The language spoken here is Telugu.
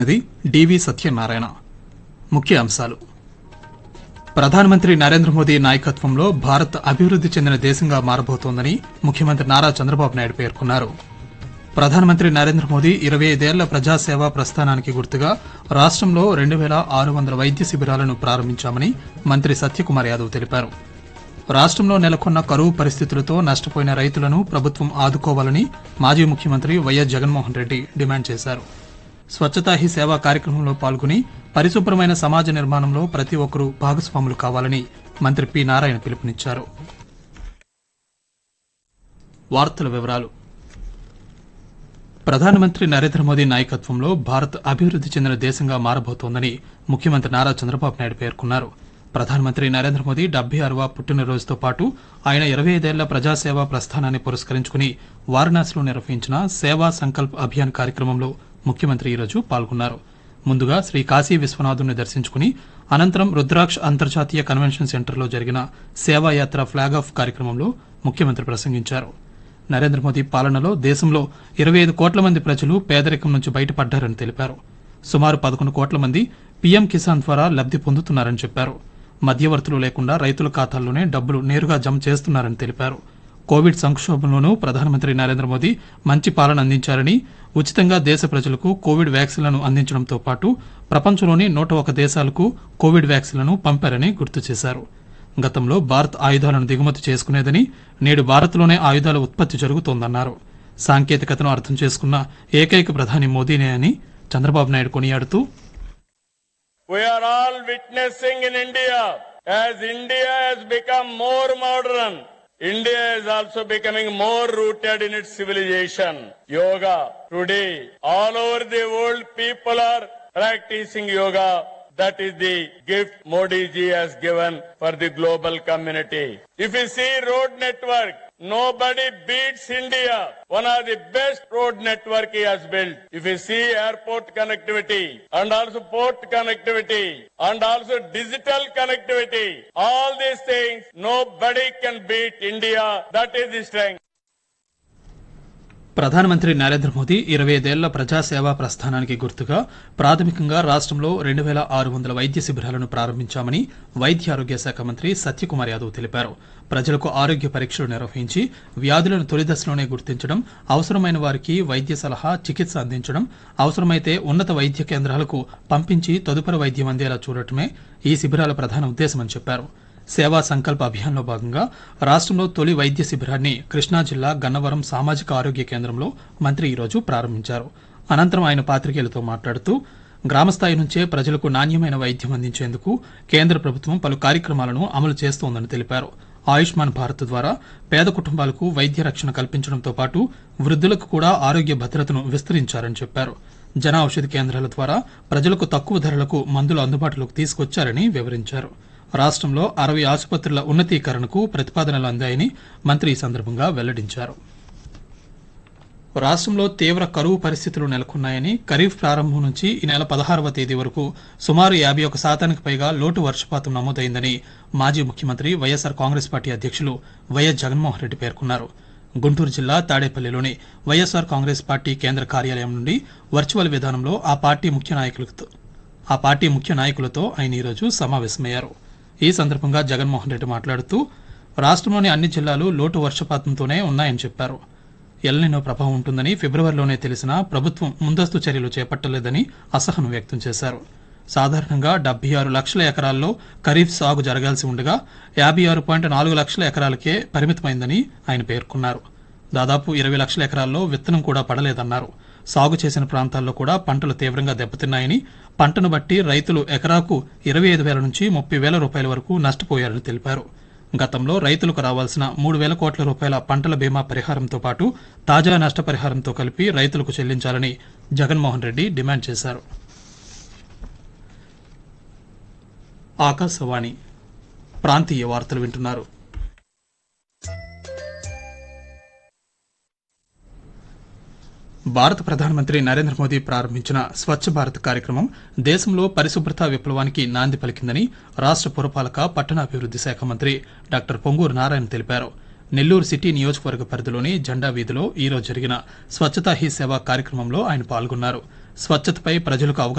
ఇది డివి సత్యనారాయణ ముఖ్య అంశాలు ప్రధానమంత్రి నరేంద్ర మోదీ నాయకత్వంలో భారత్ అభివృద్ది చెందిన దేశంగా మారబోతోందని ముఖ్యమంత్రి నారా చంద్రబాబు నాయుడు పేర్కొన్నారు ప్రధానమంత్రి నరేంద్ర మోదీ ఇరవై ఐదేళ్ల ప్రజాసేవా ప్రస్థానానికి గుర్తుగా రాష్టంలో రెండు వేల ఆరు వందల వైద్య శిబిరాలను ప్రారంభించామని మంత్రి సత్యకుమార్ యాదవ్ తెలిపారు రాష్టంలో నెలకొన్న కరువు పరిస్థితులతో నష్టపోయిన రైతులను ప్రభుత్వం ఆదుకోవాలని మాజీ ముఖ్యమంత్రి వైఎస్ జగన్మోహన్ రెడ్డి డిమాండ్ చేశారు స్వచ్ఛతా హీ సేవా కార్యక్రమంలో పాల్గొని పరిశుభ్రమైన సమాజ నిర్మాణంలో ప్రతి ఒక్కరూ భాగస్వాములు కావాలని మంత్రి పి నారాయణ పిలుపునిచ్చారు వార్తల వివరాలు ప్రధానమంత్రి నరేంద్ర మోదీ నాయకత్వంలో భారత్ అభివృద్ది చెందిన దేశంగా మారబోతోందని ముఖ్యమంత్రి నారా చంద్రబాబు నాయుడు పేర్కొన్నారు ప్రధానమంత్రి నరేంద్ర మోదీ డెబ్బై ఆరవ పుట్టినరోజుతో పాటు ఆయన ఇరవై ఐదేళ్ల ప్రజాసేవా ప్రస్థానాన్ని పురస్కరించుకుని వారణాసిలో నిర్వహించిన సేవా సంకల్ప్ అభియాన్ కార్యక్రమంలో ముఖ్యమంత్రి ఈరోజు పాల్గొన్నారు ముందుగా శ్రీ కాశీ విశ్వనాథుని దర్శించుకుని అనంతరం రుద్రాక్ష్ అంతర్జాతీయ కన్వెన్షన్ సెంటర్లో జరిగిన సేవాయాత్ర ఫ్లాగ్ ఆఫ్ కార్యక్రమంలో ముఖ్యమంత్రి ప్రసంగించారు నరేంద్ర మోదీ పాలనలో దేశంలో ఇరవై ఐదు కోట్ల మంది ప్రజలు పేదరికం నుంచి బయటపడ్డారని తెలిపారు సుమారు పదకొండు కోట్ల మంది పీఎం కిసాన్ ద్వారా లబ్ది పొందుతున్నారని చెప్పారు మధ్యవర్తులు లేకుండా రైతుల ఖాతాల్లోనే డబ్బులు నేరుగా జమ చేస్తున్నారని తెలిపారు కోవిడ్ సంక్షోభంలోనూ ప్రధానమంత్రి నరేంద్ర మోదీ మంచి పాలన అందించారని ఉచితంగా దేశ ప్రజలకు కోవిడ్ వ్యాక్సిన్లను అందించడంతో పాటు ప్రపంచంలోని నూట ఒక దేశాలకు కోవిడ్ వ్యాక్సిన్లను పంపారని గుర్తు చేశారు గతంలో భారత్ ఆయుధాలను దిగుమతి చేసుకునేదని నేడు భారత్లోనే ఆయుధాల ఉత్పత్తి జరుగుతోందన్నారు సాంకేతికతను అర్థం చేసుకున్న ఏకైక ప్రధాని మోదీనే అని చంద్రబాబు నాయుడు కొనియాడుతూ We are all witnessing in India as India has become more modern. India is also becoming more rooted in its civilization. Yoga. Today, all over the world, people are practicing yoga. That is the gift Modi ji has given for the global community. If you see road network, nobody beats India. One of the best road network he has built. If you see airport connectivity and also port connectivity and also digital connectivity, all these things, nobody can beat India. That is the strength. ప్రధానమంత్రి నరేంద్ర మోదీ ఇరవై ఐదేళ్ల ప్రజాసేవా ప్రస్థానానికి గుర్తుగా ప్రాథమికంగా రాష్ట్రంలో రెండు వేల ఆరు వందల వైద్య శిబిరాలను ప్రారంభించామని వైద్య ఆరోగ్య శాఖ మంత్రి సత్యకుమార్ యాదవ్ తెలిపారు ప్రజలకు ఆరోగ్య పరీక్షలు నిర్వహించి వ్యాధులను తొలి దశలోనే గుర్తించడం అవసరమైన వారికి వైద్య సలహా చికిత్స అందించడం అవసరమైతే ఉన్నత వైద్య కేంద్రాలకు పంపించి తదుపరి వైద్యం అందేలా చూడటమే ఈ శిబిరాల ప్రధాన ఉద్దేశమని చెప్పారు సేవా సంకల్ప అభియాన్లో భాగంగా రాష్ట్రంలో తొలి వైద్య శిబిరాన్ని కృష్ణా జిల్లా గన్నవరం సామాజిక ఆరోగ్య కేంద్రంలో మంత్రి ఈరోజు ప్రారంభించారు అనంతరం ఆయన పాత్రికేయులతో మాట్లాడుతూ గ్రామస్థాయి నుంచే ప్రజలకు నాణ్యమైన వైద్యం అందించేందుకు కేంద్ర ప్రభుత్వం పలు కార్యక్రమాలను అమలు చేస్తోందని తెలిపారు ఆయుష్మాన్ భారత్ ద్వారా పేద కుటుంబాలకు వైద్య రక్షణ కల్పించడంతో పాటు వృద్ధులకు కూడా ఆరోగ్య భద్రతను విస్తరించారని చెప్పారు జన ఔషధి కేంద్రాల ద్వారా ప్రజలకు తక్కువ ధరలకు మందులు అందుబాటులోకి తీసుకొచ్చారని వివరించారు రాష్ట్రంలో అరవై ఆసుపత్రుల ఉన్నతీకరణకు ప్రతిపాదనలు అందాయని మంత్రి ఈ సందర్భంగా వెల్లడించారు రాష్ట్రంలో తీవ్ర కరువు పరిస్థితులు నెలకొన్నాయని ఖరీఫ్ ప్రారంభం నుంచి ఈ నెల పదహారవ తేదీ వరకు సుమారు యాభై ఒక శాతానికి పైగా లోటు వర్షపాతం నమోదైందని మాజీ ముఖ్యమంత్రి వైఎస్సార్ కాంగ్రెస్ పార్టీ అధ్యక్షులు వైఎస్ జగన్మోహన్ రెడ్డి పేర్కొన్నారు గుంటూరు జిల్లా తాడేపల్లిలోని వైఎస్సార్ కాంగ్రెస్ పార్టీ కేంద్ర కార్యాలయం నుండి వర్చువల్ విధానంలో ఆ పార్టీ ముఖ్య నాయకులతో ఆ పార్టీ ముఖ్య నాయకులతో ఆయన ఈరోజు సమావేశమయ్యారు ఈ సందర్భంగా జగన్మోహన్ రెడ్డి మాట్లాడుతూ రాష్ట్రంలోని అన్ని జిల్లాలు లోటు వర్షపాతంతోనే ఉన్నాయని చెప్పారు ఎల్నినో ప్రభావం ఉంటుందని ఫిబ్రవరిలోనే తెలిసినా ప్రభుత్వం ముందస్తు చర్యలు చేపట్టలేదని అసహనం వ్యక్తం చేశారు సాధారణంగా డెబ్బై ఆరు లక్షల ఎకరాల్లో ఖరీఫ్ సాగు జరగాల్సి ఉండగా యాభై ఆరు పాయింట్ నాలుగు లక్షల ఎకరాలకే పరిమితమైందని ఆయన పేర్కొన్నారు దాదాపు ఇరవై లక్షల ఎకరాల్లో విత్తనం కూడా పడలేదన్నారు సాగు చేసిన ప్రాంతాల్లో కూడా పంటలు తీవ్రంగా దెబ్బతిన్నాయని పంటను బట్టి రైతులు ఎకరాకు ఇరవై ఐదు వేల నుంచి ముప్పై వేల రూపాయల వరకు నష్టపోయారని తెలిపారు గతంలో రైతులకు రావాల్సిన మూడు వేల కోట్ల రూపాయల పంటల బీమా పరిహారంతో పాటు తాజా నష్టపరిహారంతో కలిపి రైతులకు చెల్లించాలని జగన్మోహన్ రెడ్డి డిమాండ్ చేశారు ఆకాశవాణి ప్రాంతీయ వార్తలు వింటున్నారు భారత ప్రధానమంత్రి నరేంద్ర మోదీ ప్రారంభించిన స్వచ్ఛ భారత్ కార్యక్రమం దేశంలో పరిశుభ్రత విప్లవానికి నాంది పలికిందని రాష్ట్ర పురపాలక పట్టణాభివృద్ది శాఖ మంత్రి డాక్టర్ పొంగూరు నారాయణ తెలిపారు నెల్లూరు సిటీ నియోజకవర్గ పరిధిలోని జెండా వీధిలో ఈ రోజు జరిగిన స్వచ్ఛతా హీ సేవ కార్యక్రమంలో ఆయన పాల్గొన్నారు స్వచ్ఛతపై ప్రజలకు అవగాహన